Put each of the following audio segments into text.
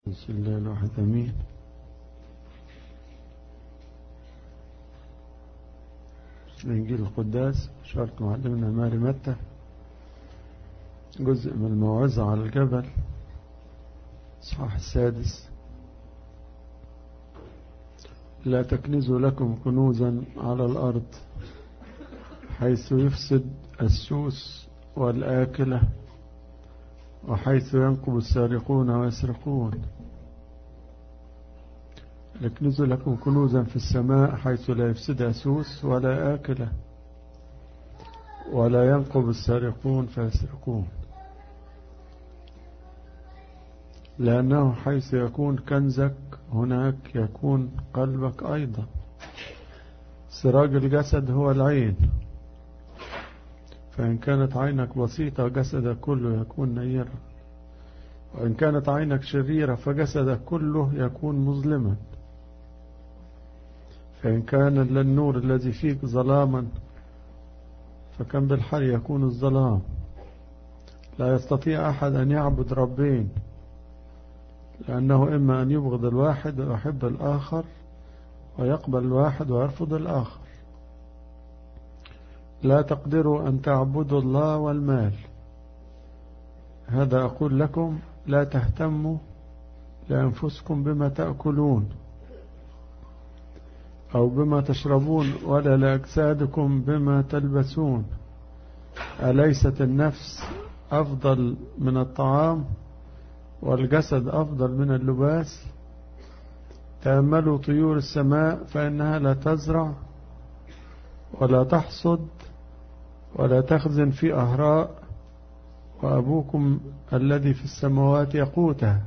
بسم الله الواحد أمين بسم إنجيل القداس شارك معلمنا ماري متى جزء من الموعظة على الجبل صح السادس لا تكنزوا لكم كنوزا على الأرض حيث يفسد السوس والآكلة وحيث ينقب السارقون ويسرقون لكنزوا لكم كنوزا في السماء حيث لا يفسدها سوس ولا آكلة ولا ينقب السارقون فيسرقون لأنه حيث يكون كنزك هناك يكون قلبك أيضا سراج الجسد هو العين فإن كانت عينك بسيطة جسدك كله يكون نيرا وإن كانت عينك شريرة فجسدك كله يكون مظلما فإن كان النور الذي فيك ظلاما فكم بالحر يكون الظلام لا يستطيع أحد أن يعبد ربين لأنه إما أن يبغض الواحد ويحب الآخر ويقبل الواحد ويرفض الآخر لا تقدروا أن تعبدوا الله والمال هذا أقول لكم لا تهتموا لأنفسكم بما تأكلون أو بما تشربون ولا لأجسادكم بما تلبسون أليست النفس أفضل من الطعام والجسد أفضل من اللباس تأملوا طيور السماء فإنها لا تزرع ولا تحصد ولا تخزن في أهراء وأبوكم الذي في السماوات يقوتها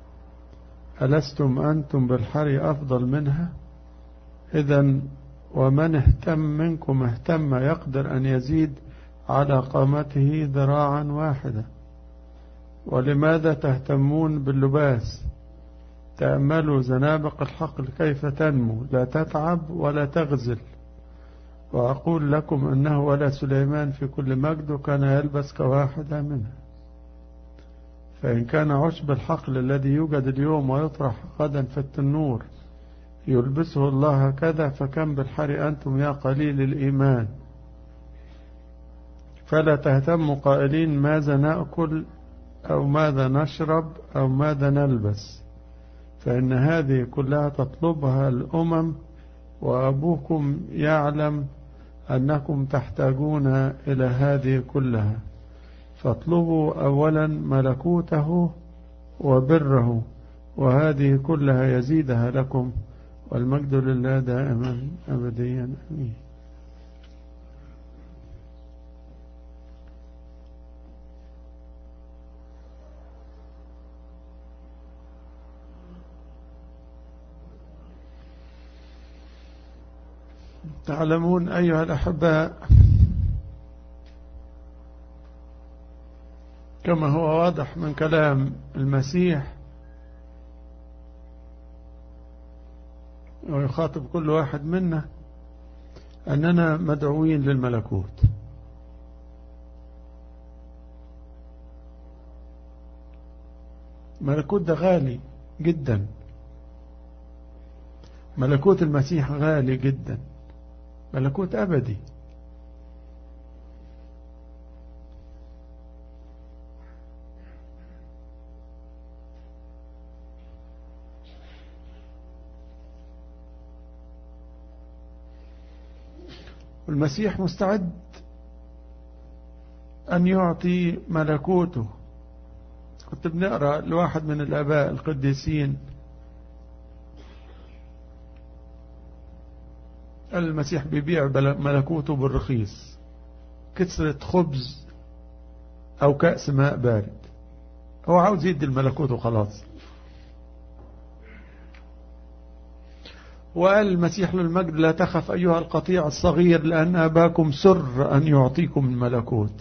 ألستم أنتم بالحر أفضل منها إذا ومن اهتم منكم اهتم يقدر أن يزيد على قامته ذراعا واحدة ولماذا تهتمون باللباس تأملوا زنابق الحقل كيف تنمو لا تتعب ولا تغزل وأقول لكم أنه ولا سليمان في كل مجد كان يلبس كواحدة منها فإن كان عشب الحقل الذي يوجد اليوم ويطرح غدا في التنور يلبسه الله هكذا فكم بالحر أنتم يا قليل الإيمان فلا تهتموا قائلين ماذا نأكل أو ماذا نشرب أو ماذا نلبس فإن هذه كلها تطلبها الأمم وأبوكم يعلم أنكم تحتاجون إلى هذه كلها فاطلبوا أولا ملكوته وبره وهذه كلها يزيدها لكم والمجد لله دائما أبديا أمين تعلمون أيها الأحباء كما هو واضح من كلام المسيح ويخاطب كل واحد منا أننا مدعوين للملكوت ملكوت ده غالي جدا ملكوت المسيح غالي جدا ملكوت أبدي والمسيح مستعد أن يعطي ملكوته كنت بنقرأ لواحد من الآباء القديسين المسيح بيبيع ملكوته بالرخيص كسرة خبز أو كأس ماء بارد هو عاوز يدي الملكوت وخلاص وقال المسيح للمجد لا تخف أيها القطيع الصغير لأن أباكم سر أن يعطيكم الملكوت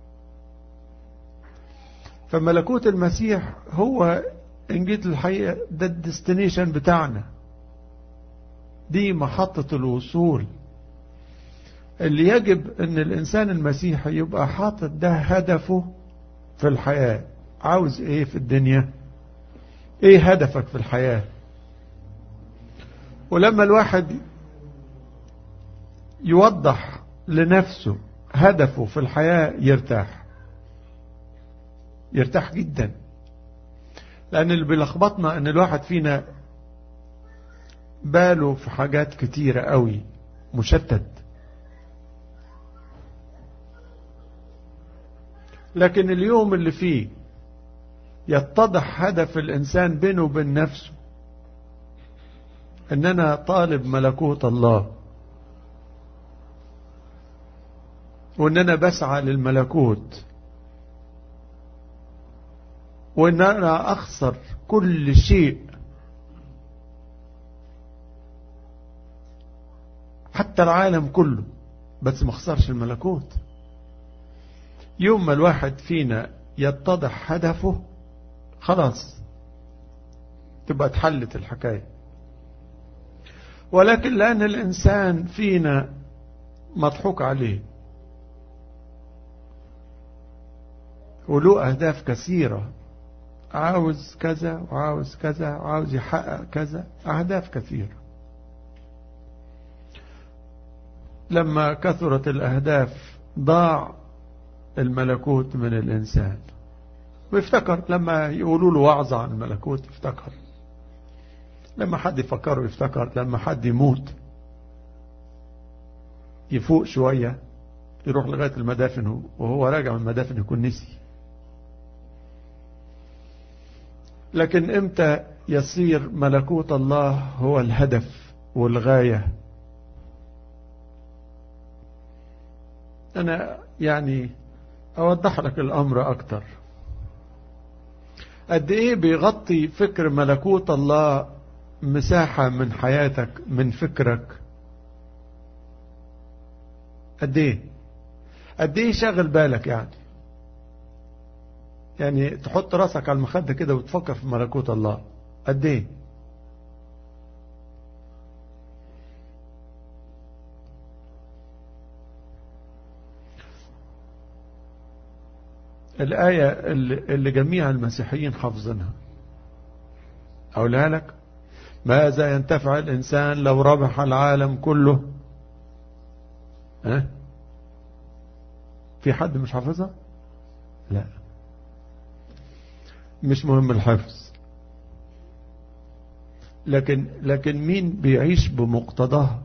فملكوت المسيح هو إن جيت الحقيقة ده الديستنيشن بتاعنا دي محطة الوصول اللي يجب ان الانسان المسيحي يبقى حاطط ده هدفه في الحياة عاوز ايه في الدنيا ايه هدفك في الحياة ولما الواحد يوضح لنفسه هدفه في الحياة يرتاح يرتاح جدا لأن اللي بيلخبطنا أن الواحد فينا باله في حاجات كتيرة قوي مشتت لكن اليوم اللي فيه يتضح هدف الإنسان بينه وبين نفسه أن أنا طالب ملكوت الله وأن أنا بسعى للملكوت وأن أنا أخسر كل شيء حتى العالم كله بس ما خسرش الملكوت يوم ما الواحد فينا يتضح هدفه خلاص تبقى اتحلت الحكاية ولكن لأن الإنسان فينا مضحوك عليه وله أهداف كثيرة عاوز كذا وعاوز كذا وعاوز يحقق كذا أهداف كثيرة لما كثرت الأهداف ضاع الملكوت من الإنسان ويفتكر لما يقولوا له وعظة عن الملكوت يفتكر لما حد يفكره يفتكر لما حد يموت يفوق شوية يروح لغاية المدافن وهو راجع من المدافن يكون نسي لكن امتى يصير ملكوت الله هو الهدف والغاية أنا يعني أوضح لك الأمر أكتر قد إيه بيغطي فكر ملكوت الله مساحة من حياتك من فكرك قد إيه قد إيه شغل بالك يعني يعني تحط راسك على المخدة كده وتفكر في ملكوت الله قد إيه الآية اللي جميع المسيحيين حافظينها أقولها لك ماذا ينتفع الإنسان لو ربح العالم كله أه؟ في حد مش حافظها لا مش مهم الحفظ لكن لكن مين بيعيش بمقتضاه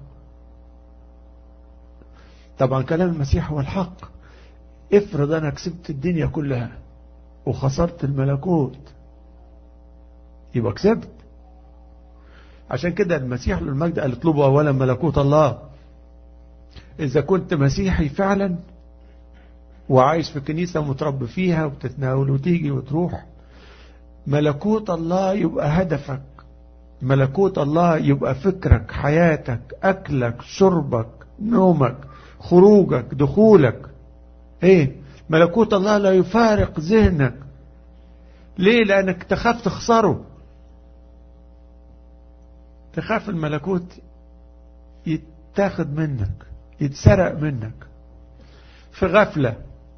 طبعا كلام المسيح هو الحق افرض انا كسبت الدنيا كلها وخسرت الملكوت يبقى كسبت عشان كده المسيح للمجد قال اطلبوا اولا ملكوت الله اذا كنت مسيحي فعلا وعايش في كنيسة متربي فيها وبتتناول وتيجي وتروح ملكوت الله يبقى هدفك ملكوت الله يبقى فكرك حياتك أكلك شربك نومك خروجك دخولك ايه ملكوت الله لا يفارق ذهنك ليه لأنك تخاف تخسره تخاف الملكوت يتاخد منك يتسرق منك في غفلة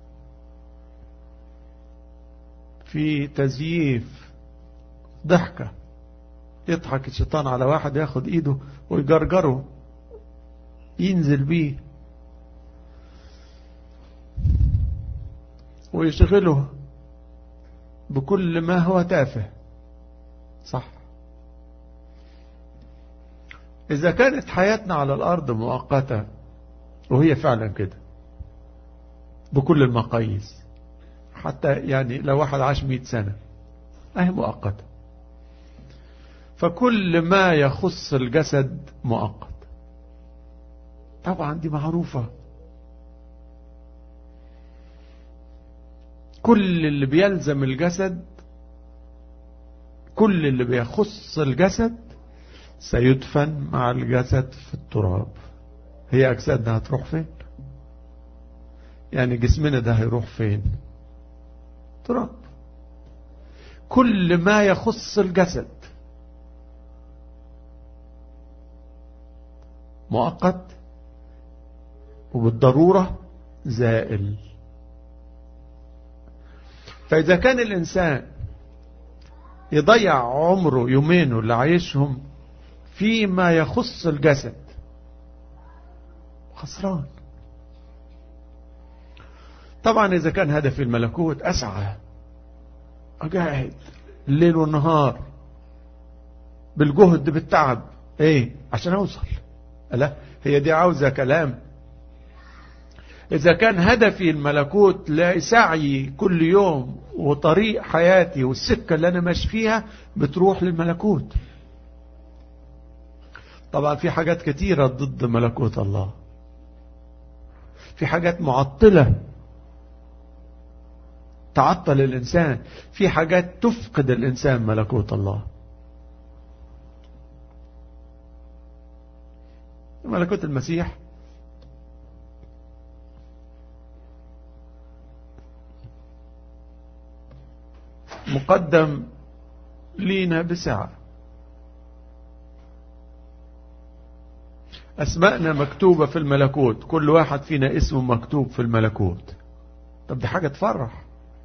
في تزييف ضحكة يضحك الشيطان على واحد ياخد ايده ويجرجره ينزل بيه ويشغله بكل ما هو تافه صح إذا كانت حياتنا على الأرض مؤقتة وهي فعلا كده بكل المقاييس حتى يعني لو واحد عاش مئة سنة أهي مؤقتة فكل ما يخص الجسد مؤقت طبعا دي معروفة كل اللي بيلزم الجسد كل اللي بيخص الجسد سيدفن مع الجسد في التراب هي أجسادنا هتروح فين يعني جسمنا ده هيروح فين تراب كل ما يخص الجسد مؤقت وبالضرورة زائل فإذا كان الإنسان يضيع عمره يومين اللي عايشهم فيما يخص الجسد خسران طبعا إذا كان هدفي الملكوت أسعى أجاهد الليل والنهار بالجهد بالتعب ايه عشان اوصل لا هي دي عاوزة كلام إذا كان هدفي الملكوت لا سعي كل يوم وطريق حياتي والسكة اللي أنا ماشي فيها بتروح للملكوت طبعا في حاجات كتيرة ضد ملكوت الله في حاجات معطلة تعطل الإنسان في حاجات تفقد الإنسان ملكوت الله ملكوت المسيح مقدم لينا بسعة أسماءنا مكتوبة في الملكوت كل واحد فينا اسمه مكتوب في الملكوت طب دي حاجة تفرح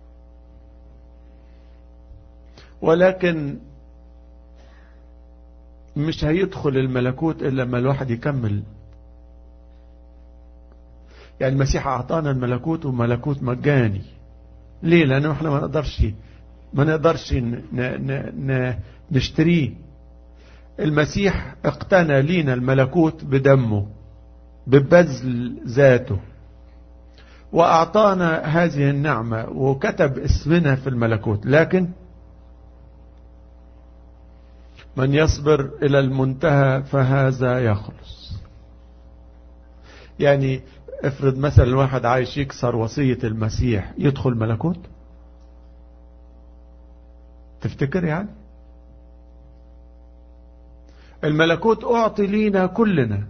ولكن مش هيدخل الملكوت إلا لما الواحد يكمل يعني المسيح أعطانا الملكوت وملكوت مجاني ليه لأنه احنا ما نقدرش ما نقدرش ن... ن... ن... نشتريه المسيح اقتنى لينا الملكوت بدمه ببذل ذاته وأعطانا هذه النعمة وكتب اسمنا في الملكوت لكن من يصبر إلى المنتهى فهذا يخلص يعني افرض مثلا الواحد عايش يكسر وصية المسيح يدخل ملكوت تفتكر يعني الملكوت أعطي لينا كلنا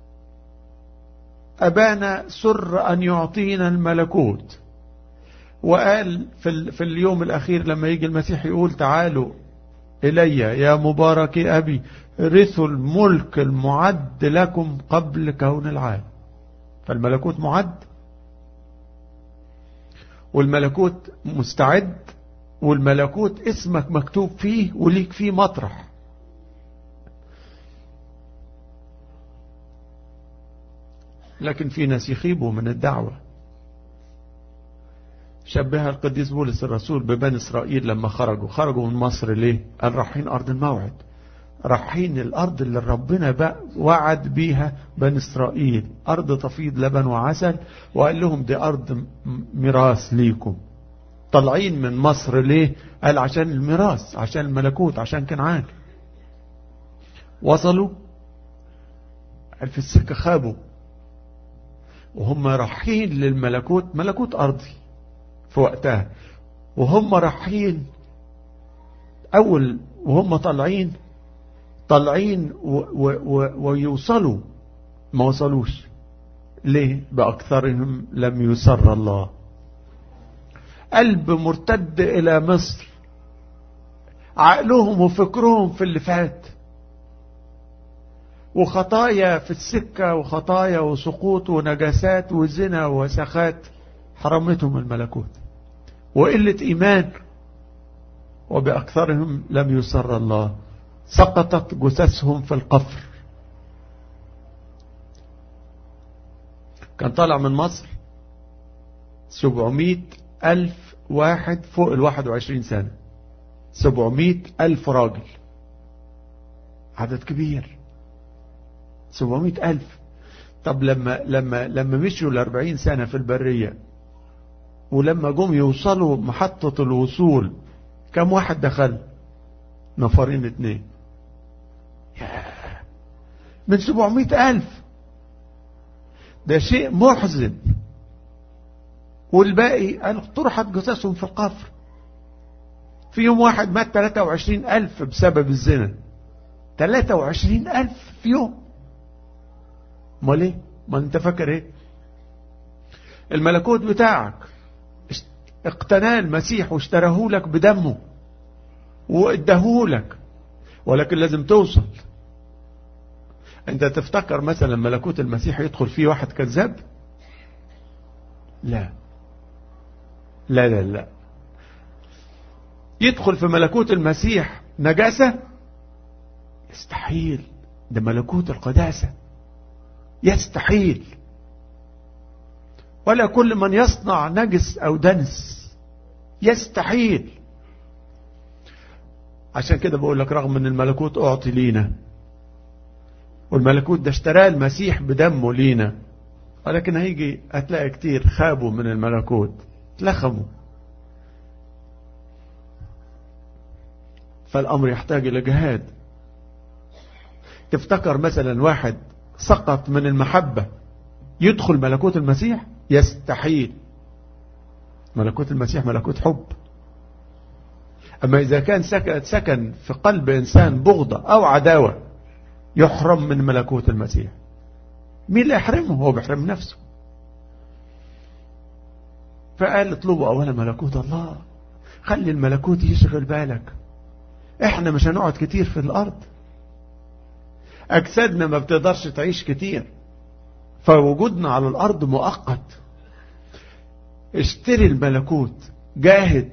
أبانا سر أن يعطينا الملكوت وقال في, في اليوم الأخير لما يجي المسيح يقول تعالوا إلي يا مبارك أبي رثوا الملك المعد لكم قبل كون العالم فالملكوت معد والملكوت مستعد والملكوت اسمك مكتوب فيه وليك فيه مطرح لكن في ناس يخيبوا من الدعوة شبهها القديس بولس الرسول ببني إسرائيل لما خرجوا خرجوا من مصر ليه قال رايحين أرض الموعد رايحين الأرض اللي ربنا بقى وعد بيها بني إسرائيل أرض تفيض لبن وعسل وقال لهم دي أرض ميراث ليكم طالعين من مصر ليه قال عشان الميراث عشان الملكوت عشان كنعان وصلوا قال في السكة خابوا وهم رايحين للملكوت ملكوت أرضي في وقتها وهم رايحين أول وهم طالعين طالعين ويوصلوا ما وصلوش ليه بأكثرهم لم يسر الله قلب مرتد إلى مصر عقلهم وفكرهم في اللي فات وخطايا في السكة وخطايا وسقوط ونجاسات وزنا وسخات حرمتهم الملكوت وقلة إيمان وبأكثرهم لم يسر الله سقطت جثثهم في القفر كان طالع من مصر 700 ألف واحد فوق الواحد وعشرين سنة 700 ألف راجل عدد كبير 700 ألف طب لما لما لما مشوا الأربعين سنة في البرية ولما جم يوصلوا محطة الوصول كم واحد دخل نفرين اتنين من 700 ألف ده شيء محزن والباقي قال طرحت جثثهم في القفر في يوم واحد مات 23 ألف بسبب الزنا 23 ألف في يوم ما ليه ما انت فاكر ايه الملكوت بتاعك اقتناه المسيح واشتراه لك بدمه واداه لك ولكن لازم توصل انت تفتكر مثلا ملكوت المسيح يدخل فيه واحد كذاب لا لا لا لا يدخل في ملكوت المسيح نجاسة يستحيل ده ملكوت القداسة يستحيل ولا كل من يصنع نجس أو دنس يستحيل عشان كده بقول لك رغم ان الملكوت اعطي لينا والملكوت ده اشتراه المسيح بدمه لينا ولكن هيجي هتلاقي كتير خابوا من الملكوت اتلخموا فالأمر يحتاج إلى جهاد تفتكر مثلا واحد سقط من المحبة يدخل ملكوت المسيح يستحيل ملكوت المسيح ملكوت حب أما إذا كان سكن, سكن في قلب إنسان بغضة أو عداوة يحرم من ملكوت المسيح مين اللي يحرمه هو بيحرم نفسه فقال اطلبوا أولا ملكوت الله خلي الملكوت يشغل بالك احنا مش هنقعد كتير في الأرض أجسادنا ما بتقدرش تعيش كتير فوجودنا على الأرض مؤقت اشتري الملكوت جاهد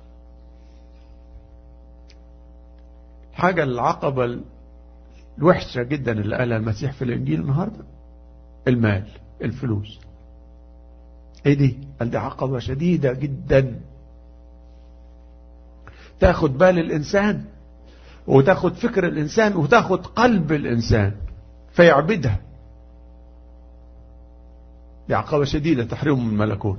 حاجة العقبة الوحشة جدا اللي قالها المسيح في الإنجيل النهاردة المال الفلوس ايه دي قال دي عقبة شديدة جدا تاخد بال الإنسان وتاخد فكر الإنسان وتاخد قلب الإنسان فيعبدها دي عقبة شديدة تحرمه من الملكوت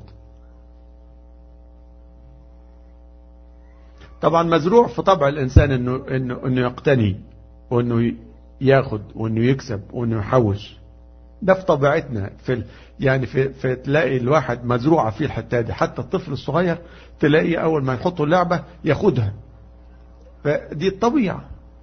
طبعا مزروع في طبع الإنسان إنه, إنه, إنه يقتني وإنه ياخد وإنه يكسب وإنه يحوش ده في طبيعتنا في ال... يعني في... في تلاقي الواحد مزروعة فيه الحتة دي حتى الطفل الصغير تلاقيه أول ما يحطوا اللعبة ياخدها فدي الطبيعة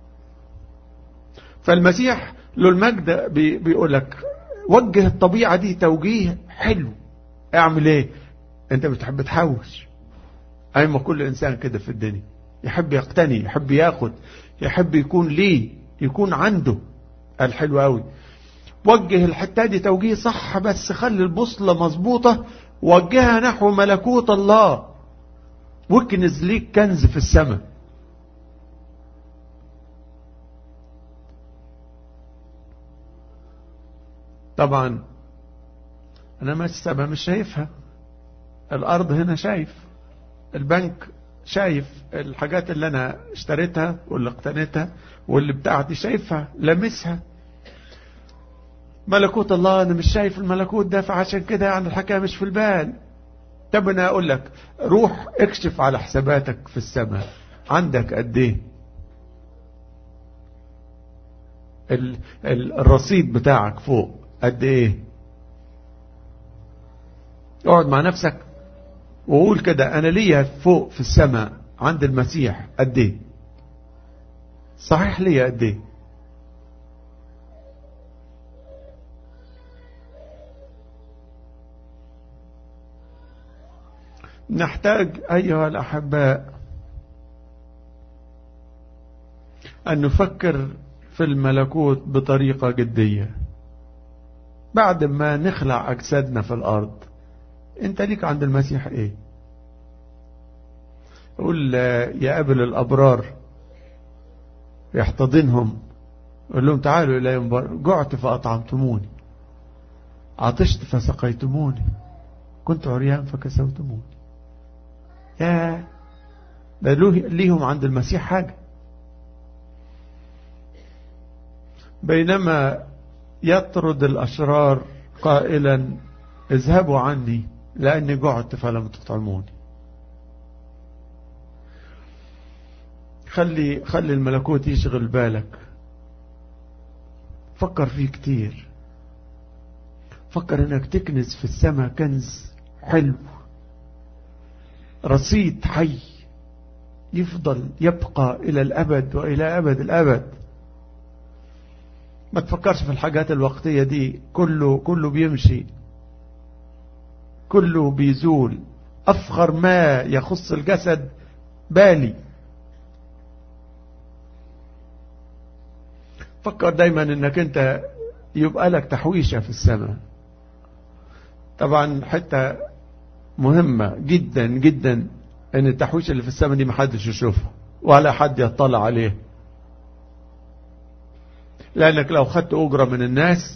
فالمسيح له المجد بي... بيقول لك وجه الطبيعة دي توجيه حلو اعمل ايه انت بتحب تحوش اي ما كل انسان كده في الدنيا يحب يقتني يحب ياخد يحب يكون ليه يكون عنده الحلو قوي وجه الحتة دي توجيه صح بس خلي البوصلة مظبوطة وجهها نحو ملكوت الله واكنز ليك كنز في السماء طبعا انا ما السماء مش شايفها الارض هنا شايف البنك شايف الحاجات اللي انا اشتريتها واللي اقتنيتها واللي بتاعتي شايفها لمسها ملكوت الله انا مش شايف الملكوت ده فعشان كده يعني الحكايه مش في البال طب انا اقول لك روح اكشف على حساباتك في السماء عندك قد ايه الرصيد بتاعك فوق قد ايه اقعد مع نفسك وقول كده انا ليا فوق في السماء عند المسيح قد ايه صحيح ليا قد ايه نحتاج أيها الأحباء أن نفكر في الملكوت بطريقة جدية بعد ما نخلع أجسادنا في الأرض أنت ليك عند المسيح إيه قول يا أبل الأبرار يحتضنهم يقول لهم تعالوا إلى يوم جعت فأطعمتموني عطشت فسقيتموني كنت عريان فكسوتموني يا ده ليهم عند المسيح حاجة بينما يطرد الأشرار قائلا اذهبوا عني لأني جعت فلم تطعموني خلي خلي الملكوت يشغل بالك فكر فيه كتير فكر انك تكنز في السماء كنز حلو رصيد حي يفضل يبقى إلى الأبد وإلى أبد الأبد ما تفكرش في الحاجات الوقتية دي كله كله بيمشي كله بيزول أفخر ما يخص الجسد بالي فكر دايما انك انت يبقى لك تحويشة في السماء طبعا حتى مهمة جدا جدا ان التحويش اللي في السماء دي محدش يشوفها ولا حد يطلع عليه لانك لو خدت اجرة من الناس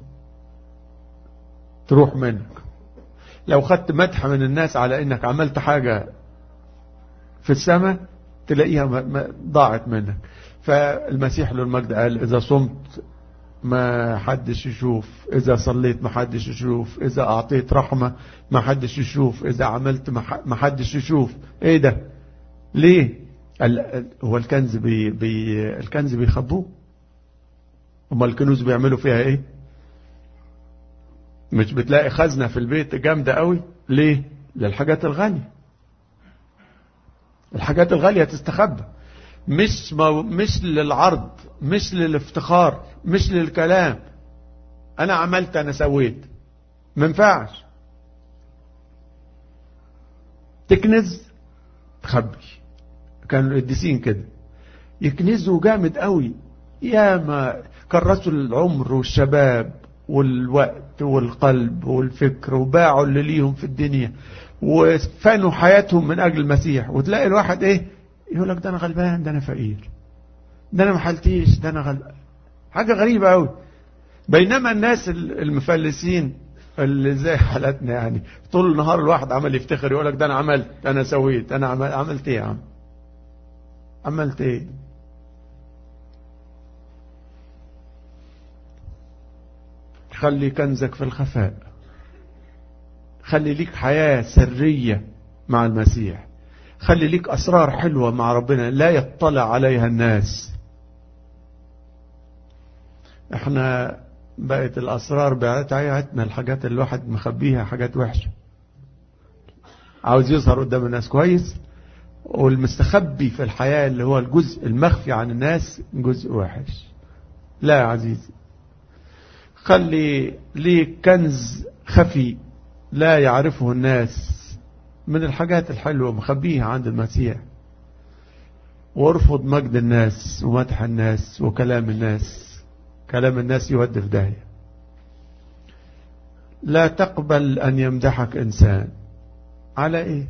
تروح منك لو خدت مدح من الناس على انك عملت حاجة في السماء تلاقيها ضاعت منك فالمسيح له المجد قال اذا صمت ما حدش يشوف اذا صليت ما حدش يشوف اذا اعطيت رحمة ما حدش يشوف اذا عملت ما حدش يشوف ايه ده ليه هو الكنز بي بي الكنز بيخبوه امال الكنوز بيعملوا فيها ايه مش بتلاقي خزنة في البيت جامدة قوي ليه للحاجات الغالية الحاجات الغالية تستخبى مش مو مش للعرض مش للافتخار مش للكلام انا عملت انا سويت ما ينفعش تكنز تخبي كانوا القديسين كده يكنزوا جامد قوي يا ما كرسوا العمر والشباب والوقت والقلب والفكر وباعوا اللي ليهم في الدنيا وفنوا حياتهم من اجل المسيح وتلاقي الواحد ايه يقول لك ده انا غلبان ده انا فقير ده انا ما حالتيش ده انا غلبان حاجة غريبة قوي بينما الناس المفلسين اللي زي حالتنا يعني طول النهار الواحد عمل يفتخر يقول لك ده انا عملت انا سويت انا عمل عملت ايه يا عم عملت ايه خلي كنزك في الخفاء خلي ليك حياة سرية مع المسيح خلي ليك أسرار حلوة مع ربنا لا يطلع عليها الناس احنا بقت الأسرار بتاعتنا الحاجات اللي الواحد مخبيها حاجات وحشة عاوز يظهر قدام الناس كويس والمستخبي في الحياة اللي هو الجزء المخفي عن الناس جزء وحش لا يا عزيزي خلي ليك كنز خفي لا يعرفه الناس من الحاجات الحلوة مخبيها عند المسيح وارفض مجد الناس ومدح الناس وكلام الناس كلام الناس يودي في داهية لا تقبل أن يمدحك إنسان على إيه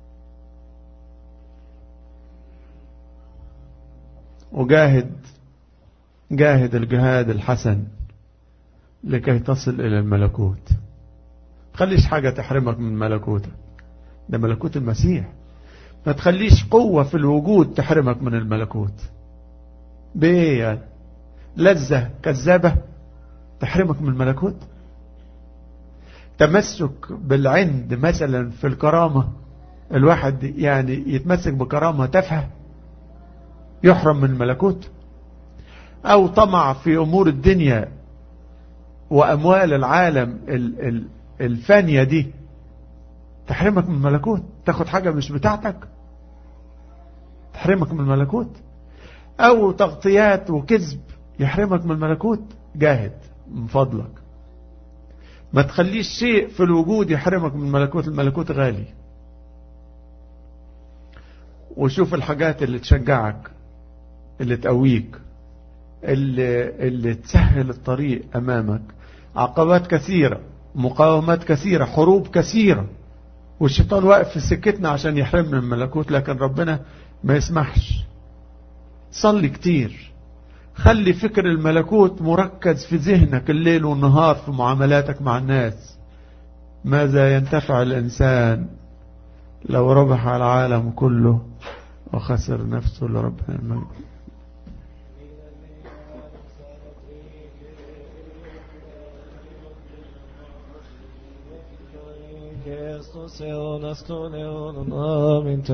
وجاهد جاهد الجهاد الحسن لكي تصل إلى الملكوت تخليش حاجة تحرمك من ملكوتك ده ملكوت المسيح ما تخليش قوة في الوجود تحرمك من الملكوت بإيه يعني لذة كذابة تحرمك من الملكوت تمسك بالعند مثلا في الكرامة الواحد يعني يتمسك بكرامة تافهة يحرم من الملكوت او طمع في امور الدنيا واموال العالم الفانية دي تحرمك من الملكوت تاخد حاجة مش بتاعتك تحرمك من الملكوت او تغطيات وكذب يحرمك من الملكوت جاهد من فضلك ما تخليش شيء في الوجود يحرمك من الملكوت الملكوت غالي وشوف الحاجات اللي تشجعك اللي تقويك اللي, اللي تسهل الطريق أمامك عقبات كثيرة مقاومات كثيرة حروب كثيرة والشيطان واقف في سكتنا عشان يحرمنا من الملكوت لكن ربنا ما يسمحش صلي كتير خلي فكر الملكوت مركز في ذهنك الليل والنهار في معاملاتك مع الناس ماذا ينتفع الإنسان لو ربح العالم كله وخسر نفسه لربنا المجد Christus, Eon, Aston, Eon, Amen.